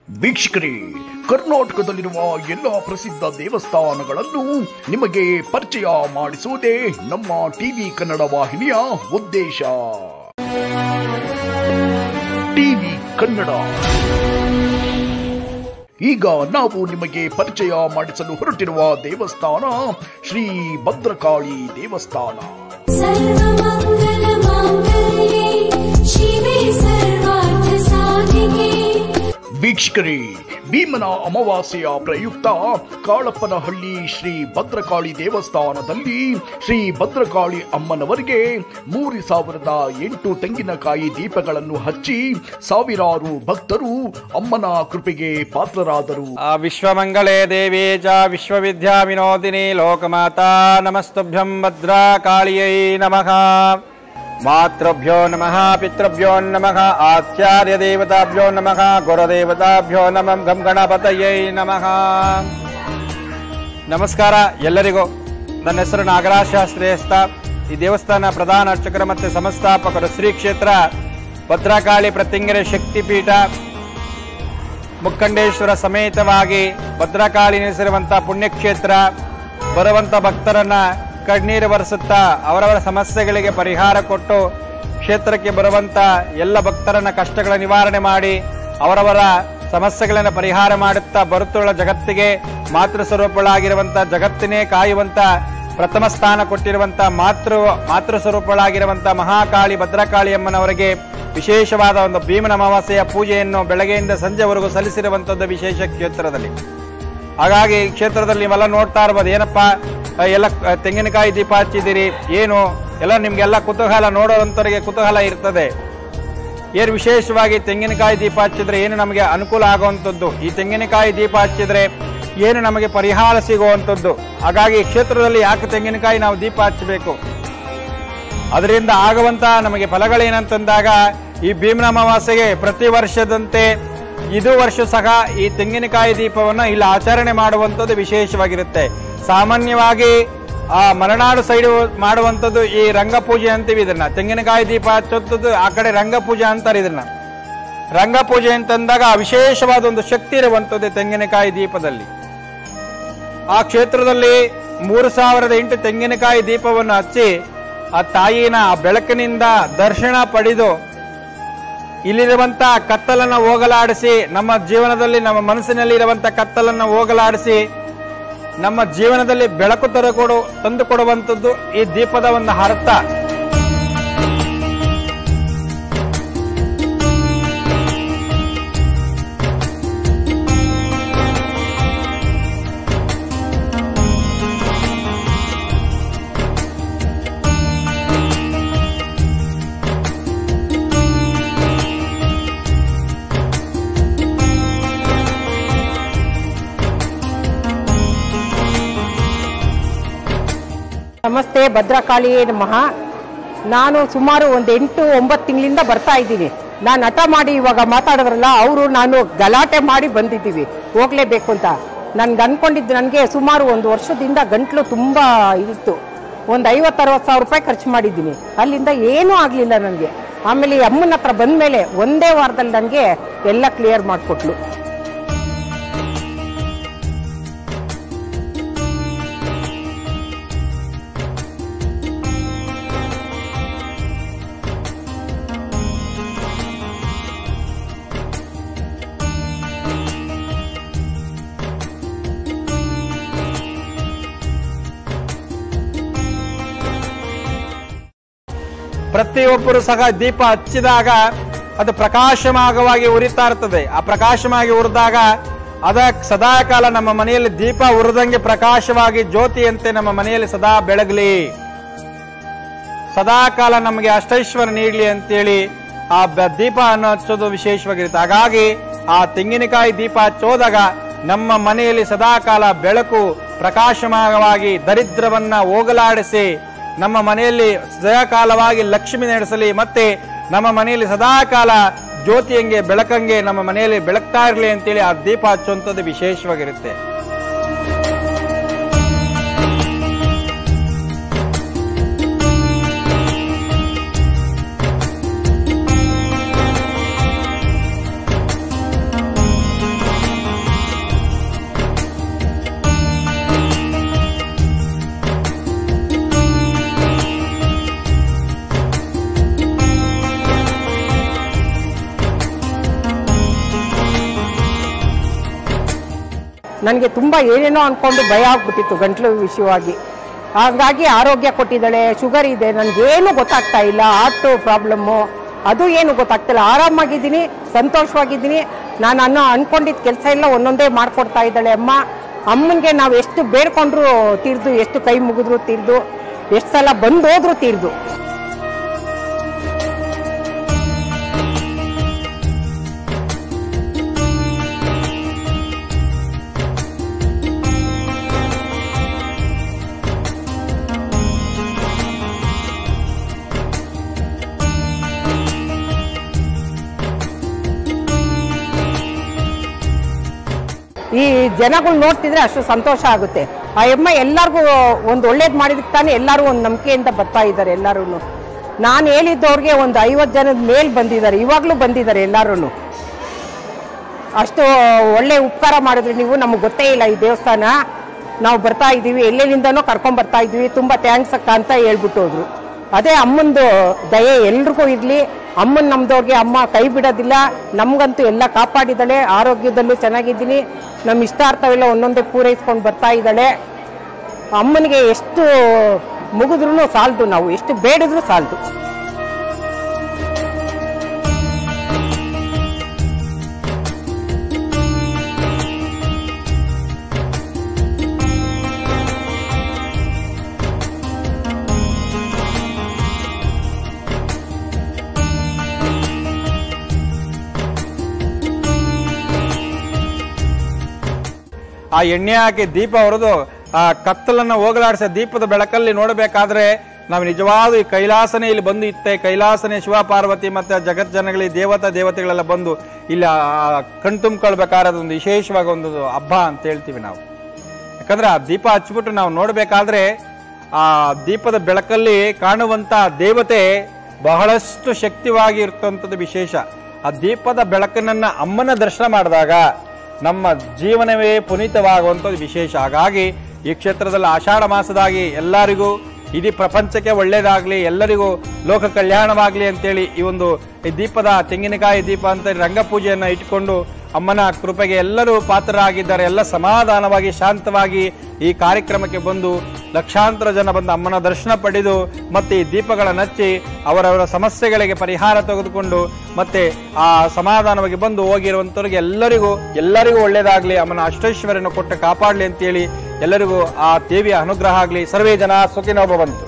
ವೀಕ್ಷಕರೇ ಕರ್ನಾಟಕದಲ್ಲಿರುವ ಎಲ್ಲ ಪ್ರಸಿದ್ಧ ದೇವಸ್ಥಾನಗಳನ್ನು ನಿಮಗೆ ಪರಿಚಯ ಮಾಡಿಸುವುದೇ ನಮ್ಮ ಟಿವಿ ಕನ್ನಡ ವಾಹಿನಿಯ ಉದ್ದೇಶ ಟಿವಿ ಕನ್ನಡ ಈಗ ನಾವು ನಿಮಗೆ ಪರಿಚಯ ಮಾಡಿಸಲು ಹೊರಟಿರುವ ದೇವಸ್ಥಾನ ಶ್ರೀ ಭದ್ರಕಾಳಿ ದೇವಸ್ಥಾನ सर्वमङ्गलमाङ्गल्ये शिवे सर्वार्थसाधिके ವೀಕ್ಷಕರೇ ಭೀಮನ ಅಮಾವಾಸ್ಯೆಯ ಪ್ರಯುಕ್ತ ಕಾಳಪ್ಪನಹಳ್ಳಿ ಶ್ರೀ ಭದ್ರಕಾಳಿ ದೇವಸ್ಥಾನದಲ್ಲಿ ಶ್ರೀ ಭದ್ರಕಾಳಿ ಅಮ್ಮನವರಿಗೆ ಮೂರು ಸಾವಿರದ ಎಂಟು ತೆಂಗಿನಕಾಯಿ ದೀಪಗಳನ್ನು ಹಚ್ಚಿ ಸಾವಿರಾರು ಭಕ್ತರು ಅಮ್ಮನ ಕೃಪೆಗೆ ಪಾತ್ರರಾದರು ಆ ವಿಶ್ವಮಂಗಳೆ ದೇವಿ ಚ ವಿಶ್ವವಿದ್ಯಾ ವಿನೋದಿನಿ ಲೋಕಮಾತಾ ನಮಸ್ತುಭ್ಯಂ ಭದ್ರಾ ಕಾಳಿಯೈ ನಮಃ ಮಾತೃಭ್ಯೋ ನಮಃ ಪಿತೃಭ್ಯೋ ನಮಃ ಆಚಾರ್ಯ ದೇವತಾಭ್ಯೋ ನಮಃ ಗುರುದೇವತಾಭ್ಯೋ ನಮಃ ಗಂ ಗಣಪತಯೈ ನಮಃ ನಮಸ್ಕಾರ ಎಲ್ಲರಿಗೂ ನನ್ನ ಹೆಸರು ನಾಗರಾಜ್ ಶಾಸ್ತ್ರಿ ಅಂತ ಈ ದೇವಸ್ಥಾನ ಪ್ರಧಾನ ಅರ್ಚಕರು ಮತ್ತು ಸಂಸ್ಥಾಪಕರು ಶ್ರೀ ಕ್ಷೇತ್ರ ಭದ್ರಕಾಳಿ ಪ್ರತಿಂಗರ ಶಕ್ತಿಪೀಠ ಮುಕ್ಕಂಡೇಶ್ವರ ಸಮೇತವಾಗಿ ಭದ್ರಕಾಳಿ ನೆಲೆಸಿರುವಂತ ಪುಣ್ಯಕ್ಷೇತ್ರ ಬರುವಂತ ಭಕ್ತರನ್ನ ಕಣ್ಣೀರು ಬರೆಸುತ್ತಾ ಅವರವರ ಸಮಸ್ಯೆಗಳಿಗೆ ಪರಿಹಾರ ಕೊಟ್ಟು ಕ್ಷೇತ್ರಕ್ಕೆ ಬರುವಂತ ಎಲ್ಲ ಭಕ್ತರನ್ನ ಕಷ್ಟಗಳ ನಿವಾರಣೆ ಮಾಡಿ ಅವರವರ ಸಮಸ್ಯೆಗಳನ್ನು ಪರಿಹಾರ ಮಾಡುತ್ತಾ ಬರುತ್ತುള്ള ಜಗತ್ತಿಗೆ ಮಾತೃ ಸ್ವರೂಪಗಳಾಗಿರುವಂತ ಜಗತ್ತಿನೇ ಕಾಯುವಂತ ಪ್ರಥಮ ಸ್ಥಾನ ಕೊಟ್ಟಿರುವಂತ ಮಾತೃ ಮಾತೃ ಸ್ವರೂಪಗಳಾಗಿರುವಂತ ಮಹಾಕಾಳಿ ಭದ್ರಕಾಳಿ ಅಮ್ಮನವರಿಗೆ ವಿಶೇಷವಾದ ಒಂದು ಭೀಮನ ಅಮಾವಾಸ್ಯೆಯ ಪೂಜೆಯನ್ನು ಬೆಳಗ್ಗೆಯಿಂದ ಸಂಜೆವರೆಗೂ ಸಲ್ಲಿಸಿರುವಂತದ್ದು ವಿಶೇಷ ಕ್ಷೇತ್ರದಲ್ಲಿ ಹಾಗಾಗಿ ಈ ಕ್ಷೇತ್ರದಲ್ಲಿ ನೀವೆಲ್ಲ ನೋಡ್ತಾ ಇರ್ಬೋದು ಏನಪ್ಪಾ ಆ, ಎಲ್ಲ ಆ, ತೆಂಗಿನಕಾಯಿ ದೀಪ ಹಚ್ಚಿದ್ದೀರಿ ಏನು ಎಲ್ಲ ನಿಮ್ಗೆಲ್ಲ ಕುತೂಹಲ ನೋಡೋವಂಥವರಿಗೆ ಕುತೂಹಲ ಇರ್ತದೆ ಏನು ವಿಶೇಷವಾಗಿ ತೆಂಗಿನಕಾಯಿ ದೀಪ ಹಚ್ಚಿದ್ರೆ ಏನು ನಮಗೆ ಅನುಕೂಲ ಆಗುವಂಥದ್ದು ಈ ತೆಂಗಿನಕಾಯಿ ದೀಪ ಹಚ್ಚಿದ್ರೆ ಏನು ನಮಗೆ ಪರಿಹಾರ ಸಿಗುವಂಥದ್ದು ಹಾಗಾಗಿ ಈ ಕ್ಷೇತ್ರದಲ್ಲಿ ಯಾಕೆ ತೆಂಗಿನಕಾಯಿ ನಾವು ದೀಪ ಹಚ್ಚಬೇಕು ಅದರಿಂದ ಆಗುವಂತ ನಮಗೆ ಫಲಗಳೇನಂತಂದಾಗ ಈ ಭೀಮನ ಅಮಾವಾಸ್ಯೆಗೆ ಪ್ರತಿ ವರ್ಷದಂತೆ ಇದು ವರ್ಷ ಸಹ ಈ ತೆಂಗಿನಕಾಯಿ ದೀಪವನ್ನು ಇಲ್ಲಿ ಆಚರಣೆ ಮಾಡುವಂಥದ್ದು ವಿಶೇಷವಾಗಿರುತ್ತೆ ಸಾಮಾನ್ಯವಾಗಿ ಆ ಮಲೆನಾಡು ಸೈಡ್ ಮಾಡುವಂಥದ್ದು ಈ ರಂಗಪೂಜೆ ಅಂತೀವಿ ಇದನ್ನ ತೆಂಗಿನಕಾಯಿ ದೀಪ ಹಚ್ಚೋದು ಆ ಕಡೆ ರಂಗಪೂಜೆ ಅಂತಾರೆ ಇದನ್ನ ರಂಗಪೂಜೆ ಅಂತಂದಾಗ ವಿಶೇಷವಾದ ಒಂದು ಶಕ್ತಿ ಇರುವಂಥದ್ದು ತೆಂಗಿನಕಾಯಿ ದೀಪದಲ್ಲಿ ಆ ಕ್ಷೇತ್ರದಲ್ಲಿ ಮೂರು ಸಾವಿರದ ಎಂಟು ತೆಂಗಿನಕಾಯಿ ದೀಪವನ್ನು ಹಚ್ಚಿ ಆ ತಾಯಿನ ಆ ಬೆಳಕಿನಿಂದ ದರ್ಶನ ಪಡೆದು ಇಲ್ಲಿರುವಂತ ಕತ್ತಲನ್ನ ಹೋಗಲಾಡಿಸಿ ನಮ್ಮ ಜೀವನದಲ್ಲಿ ನಮ್ಮ ಮನಸ್ಸಿನಲ್ಲಿ ಇರುವಂತ ಕತ್ತಲನ್ನ ಹೋಗಲಾಡಿಸಿ ನಮ್ಮ ಜೀವನದಲ್ಲಿ ಬೆಳಕು ತರಕೊಡು ತಂದು ಕೊಡುವಂಥದ್ದು ಈ ದೀಪದ ಒಂದು ಅರ್ಥ ನಮಸ್ತೆ ಭದ್ರಕಾಳಿ ನಮಃ ನಾನು ಸುಮಾರು ಒಂದು ಎಂಟು ಒಂಬತ್ತು ತಿಂಗಳಿಂದ ಬರ್ತಾ ಇದ್ದೀನಿ ನಾನು ಹಠ ಮಾಡಿ ಇವಾಗ ಮಾತಾಡಿದ್ರಲ್ಲ ಅವರು ನಾನು ಗಲಾಟೆ ಮಾಡಿ ಬಂದಿದ್ದೀವಿ ಹೋಗ್ಲೇಬೇಕು ಅಂತ ನನ್ಗೆ ಅನ್ಕೊಂಡಿದ್ದು ನನಗೆ ಸುಮಾರು ಒಂದು ವರ್ಷದಿಂದ ಗಂಟ್ಲು ತುಂಬಾ ಇತ್ತು ಒಂದು ಐವತ್ತು ಅರವತ್ತು ಸಾವಿರ ರೂಪಾಯಿ ಖರ್ಚು ಮಾಡಿದ್ದೀನಿ ಅಲ್ಲಿಂದ ಏನೂ ಆಗಲಿಲ್ಲ ನನಗೆ ಆಮೇಲೆ ಈ ಅಮ್ಮನ ಹತ್ರ ಬಂದ್ಮೇಲೆ ಒಂದೇ ವಾರದಲ್ಲಿ ನನಗೆ ಎಲ್ಲ ಕ್ಲಿಯರ್ ಮಾಡಿಕೊಟ್ಲು ಪ್ರತಿಯೊಬ್ಬರು ಸಹ ದೀಪ ಹಚ್ಚಿದಾಗ ಅದು ಪ್ರಕಾಶಮಾಗವಾಗಿ ಉರಿತಾ ಇರ್ತದೆ ಆ ಪ್ರಕಾಶವಾಗಿ ಉರಿದಾಗ ಅದ ಸದಾಕಾಲ ನಮ್ಮ ಮನೆಯಲ್ಲಿ ದೀಪ ಉರಿದಂಗೆ ಪ್ರಕಾಶವಾಗಿ ಜ್ಯೋತಿಯಂತೆ ನಮ್ಮ ಮನೆಯಲ್ಲಿ ಸದಾ ಬೆಳಗಲಿ ಸದಾಕಾಲ ನಮಗೆ ಅಷ್ಟೈಶ್ವರ ನೀಡಲಿ ಅಂತೇಳಿ ಆ ಬ- ದೀಪ ಅನ್ನು ಹಚ್ಚೋದು ವಿಶೇಷವಾಗಿರುತ್ತೆ ಹಾಗಾಗಿ ಆ ತೆಂಗಿನಕಾಯಿ ದೀಪ ಹಚ್ಚೋದಾಗ ನಮ್ಮ ಮನೆಯಲ್ಲಿ ಸದಾಕಾಲ ಬೆಳಕು ಪ್ರಕಾಶಮಾನವಾಗಿ ದರಿದ್ರವನ್ನ ಹೋಗಲಾಡಿಸಿ ನಮ್ಮ ಮನೆಯಲ್ಲಿ ಸದಾಕಾಲವಾಗಿ ಲಕ್ಷ್ಮಿ ನಡೆಸಲಿ ಮತ್ತೆ ನಮ್ಮ ಮನೆಯಲ್ಲಿ ಸದಾಕಾಲ ಜ್ಯೋತಿಯಂಗೆ ಬೆಳಕಂಗೆ ನಮ್ಮ ಮನೆಯಲ್ಲಿ ಬೆಳಗ್ತಾ ಇರಲಿ ಅಂತೇಳಿ ಆ ದೀಪ ಹಚ್ಚುವಂಥದ್ದು ವಿಶೇಷವಾಗಿರುತ್ತೆ ನನಗೆ ತುಂಬ ಏನೇನೋ ಅನ್ಕೊಂಡು ಭಯ ಆಗ್ಬಿಟ್ಟಿತ್ತು ಗಂಟ್ಲು ವಿಷಯವಾಗಿ ಹಾಗಾಗಿ ಆರೋಗ್ಯ ಕೊಟ್ಟಿದ್ದಾಳೆ ಶುಗರ್ ಇದೆ ನನಗೇನು ಗೊತ್ತಾಗ್ತಾ ಇಲ್ಲ ಹಾರ್ಟ್ ಪ್ರಾಬ್ಲಮ್ಮು ಅದು ಏನು ಗೊತ್ತಾಗ್ತಿಲ್ಲ ಆರಾಮಾಗಿದ್ದೀನಿ ಸಂತೋಷವಾಗಿದ್ದೀನಿ ನಾನು ಅನ್ನೋ ಅನ್ಕೊಂಡಿದ್ದ ಕೆಲಸ ಎಲ್ಲ ಒಂದೊಂದೇ ಮಾಡ್ಕೊಡ್ತಾ ಇದ್ದಾಳೆ ಅಮ್ಮ ಅಮ್ಮನಿಗೆ ನಾವು ಎಷ್ಟು ಬೇಡ್ಕೊಂಡ್ರು ತೀರ್ದು ಎಷ್ಟು ಕೈ ಮುಗಿದ್ರು ತೀರ್ದು ಎಷ್ಟು ಸಲ ಬಂದು ಹೋದ್ರು ತೀರ್ದು ಈ ಜನಗಳು ನೋಡ್ತಿದ್ರೆ ಅಷ್ಟು ಸಂತೋಷ ಆಗುತ್ತೆ ಆ ಅಮ್ಮ ಎಲ್ಲರಿಗೂ ಒಂದು ಒಳ್ಳೇದು ಮಾಡಿದಕ್ಕೆ ತಾನೇ ಎಲ್ಲರೂ ಒಂದು ನಂಬಿಕೆಯಿಂದ ಬರ್ತಾ ಇದ್ದಾರೆ ಎಲ್ಲರೂ ನಾನು ಹೇಳಿದ್ದವ್ರಿಗೆ ಒಂದು ಐವತ್ತು ಜನದ ಮೇಲ್ ಬಂದಿದ್ದಾರೆ ಇವಾಗಲೂ ಬಂದಿದ್ದಾರೆ ಎಲ್ಲರೂ ಅಷ್ಟು ಒಳ್ಳೆ ಉಪಕಾರ ಮಾಡಿದ್ರಿ ನೀವು ನಮಗೆ ಗೊತ್ತೇ ಇಲ್ಲ ಈ ದೇವಸ್ಥಾನ ನಾವು ಬರ್ತಾ ಇದ್ದೀವಿ ಎಲ್ಲೆಲ್ಲಿಂದನೋ ಕರ್ಕೊಂಡ್ ಬರ್ತಾ ಇದ್ದೀವಿ ತುಂಬಾ ಥ್ಯಾಂಕ್ಸ್ ಅಕ್ಕ ಅಂತ ಹೇಳ್ಬಿಟ್ಟು ಹೋದ್ರು ಅದೇ ಅಮ್ಮಂದು ದಯೆ ಎಲ್ರಿಗೂ ಇರ್ಲಿ ಅಮ್ಮನ್ ನಮ್ದವ್ರಿಗೆ ಅಮ್ಮ ಕೈ ಬಿಡೋದಿಲ್ಲ ನಮ್ಗಂತೂ ಎಲ್ಲ ಕಾಪಾಡಿದ್ದಾಳೆ ಆರೋಗ್ಯದಲ್ಲೂ ಚೆನ್ನಾಗಿದ್ದೀನಿ ನಮ್ಮ ಇಷ್ಟಾರ್ಥವೆಲ್ಲ ಒಂದೊಂದೇ ಪೂರೈಸ್ಕೊಂಡು ಬರ್ತಾ ಇದ್ದಾಳೆ ಅಮ್ಮನಿಗೆ ಎಷ್ಟು ಮುಗಿದ್ರು ಸಾಲದು ನಾವು ಎಷ್ಟು ಬೇಡಿದ್ರು ಸಾಲದು ಆ ಎಣ್ಣೆ ಹಾಕಿ ದೀಪ ಹೊರದು ಆ ಕತ್ತಲನ್ನ ಹೋಗಲಾಡಿಸ ದೀಪದ ಬೆಳಕಲ್ಲಿ ನೋಡಬೇಕಾದ್ರೆ ನಾವು ನಿಜವಾದ ಈ ಕೈಲಾಸನೆ ಇಲ್ಲಿ ಬಂದು ಇತ್ತೆ ಕೈಲಾಸನೆ ಶಿವ ಪಾರ್ವತಿ ಮತ್ತೆ ಜಗತ್ ಜನಗಳಿಗೆ ದೇವತಾ ದೇವತೆಗಳೆಲ್ಲ ಬಂದು ಇಲ್ಲಿ ಆ ಕಣ್ತುಂಬ್ಕೊಳ್ಬೇಕಾದ್ರೆ ಅದೊಂದು ವಿಶೇಷವಾಗಿ ಒಂದು ಹಬ್ಬ ಅಂತ ಹೇಳ್ತೀವಿ ನಾವು ಯಾಕಂದ್ರೆ ಆ ದೀಪ ಹಚ್ಬಿಟ್ಟು ನಾವು ನೋಡ್ಬೇಕಾದ್ರೆ ಆ ದೀಪದ ಬೆಳಕಲ್ಲಿ ಕಾಣುವಂತ ದೇವತೆ ಬಹಳಷ್ಟು ಶಕ್ತಿವಾಗಿ ಇರ್ತಂಥದ್ದು ವಿಶೇಷ ಆ ದೀಪದ ಬೆಳಕನ್ನ ಅಮ್ಮನ ದರ್ಶನ ಮಾಡಿದಾಗ ನಮ್ಮ ಜೀವನವೇ ಪುನೀತವಾಗುವಂಥದ್ದು ವಿಶೇಷ ಹಾಗಾಗಿ ಈ ಕ್ಷೇತ್ರದಲ್ಲಿ ಆಷಾಢ ಮಾಸದಾಗಿ ಎಲ್ಲರಿಗೂ ಇಡೀ ಪ್ರಪಂಚಕ್ಕೆ ಒಳ್ಳೇದಾಗ್ಲಿ ಎಲ್ಲರಿಗೂ ಲೋಕ ಕಲ್ಯಾಣವಾಗ್ಲಿ ಅಂತೇಳಿ ಈ ಒಂದು ಈ ದೀಪದ ತೆಂಗಿನಕಾಯಿ ದೀಪ ಅಂತ ರಂಗಪೂಜೆಯನ್ನ ಇಟ್ಕೊಂಡು ಅಮ್ಮನ ಕೃಪೆಗೆ ಎಲ್ಲರೂ ಪಾತ್ರರಾಗಿದ್ದಾರೆ ಎಲ್ಲ ಸಮಾಧಾನವಾಗಿ ಶಾಂತವಾಗಿ ಈ ಕಾರ್ಯಕ್ರಮಕ್ಕೆ ಬಂದು ಲಕ್ಷಾಂತರ ಜನ ಬಂದು ಅಮ್ಮನ ದರ್ಶನ ಪಡೆದು ಮತ್ತೆ ಈ ದೀಪಗಳನ್ನು ಹಚ್ಚಿ ಅವರವರ ಸಮಸ್ಯೆಗಳಿಗೆ ಪರಿಹಾರ ತೆಗೆದುಕೊಂಡು ಮತ್ತೆ ಆ ಸಮಾಧಾನವಾಗಿ ಬಂದು ಹೋಗಿರುವಂತವ್ರಿಗೆ ಎಲ್ಲರಿಗೂ ಎಲ್ಲರಿಗೂ ಒಳ್ಳೇದಾಗ್ಲಿ ಅಮ್ಮನ ಅಷ್ಟೈಶ್ವರ್ಯನ ಕೊಟ್ಟು ಕಾಪಾಡ್ಲಿ ಅಂತೇಳಿ ಎಲ್ಲರಿಗೂ ಆ ದೇವಿಯ ಅನುಗ್ರಹ ಆಗ್ಲಿ ಸರ್ವೇ ಜನ ಸುಖಿನೋ ಭವಂತು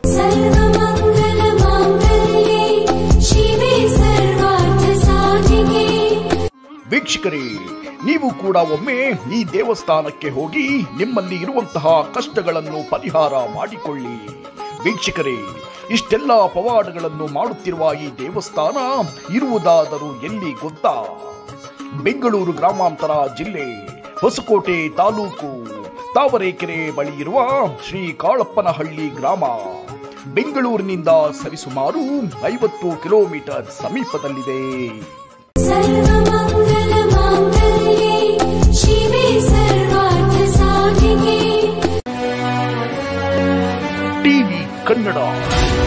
सर्वमङ्गलमाङ्गल्ये शिवे सर्वार्थसाधिके ವೀಕ್ಷಕರೇ ನೀವು ಕೂಡ ಒಮ್ಮೆ ಈ ದೇವಸ್ಥಾನಕ್ಕೆ ಹೋಗಿ ನಿಮ್ಮಲ್ಲಿ ಇರುವಂತಹ ಕಷ್ಟಗಳನ್ನು ಪರಿಹಾರ ಮಾಡಿಕೊಳ್ಳಿ ವೀಕ್ಷಕರೇ ಇಷ್ಟೆಲ್ಲ ಪವಾಡಗಳನ್ನು ಮಾಡುತ್ತಿರುವ ಈ ದೇವಸ್ಥಾನ ಇರುವುದಾದರೂ ಎಲ್ಲಿ ಗೊತ್ತಾ ಬೆಂಗಳೂರು ಗ್ರಾಮಾಂತರ ಜಿಲ್ಲೆ ಹೊಸಕೋಟೆ ತಾಲೂಕು ತಾವರೆಕೆರೆ ಬಳಿ ಇರುವ ಶ್ರೀ ಕಾಳಪ್ಪನಹಳ್ಳಿ ಗ್ರಾಮ ಬೆಂಗಳೂರಿನಿಂದ ಸರಿಸುಮಾರು ಐವತ್ತು ಕಿಲೋಮೀಟರ್ ಸಮೀಪದಲ್ಲಿದೆ सर्वमङ्गलमाङ्गल्ये शिवे सर्वार्थसाधिके ಟಿವಿ ಕನ್ನಡ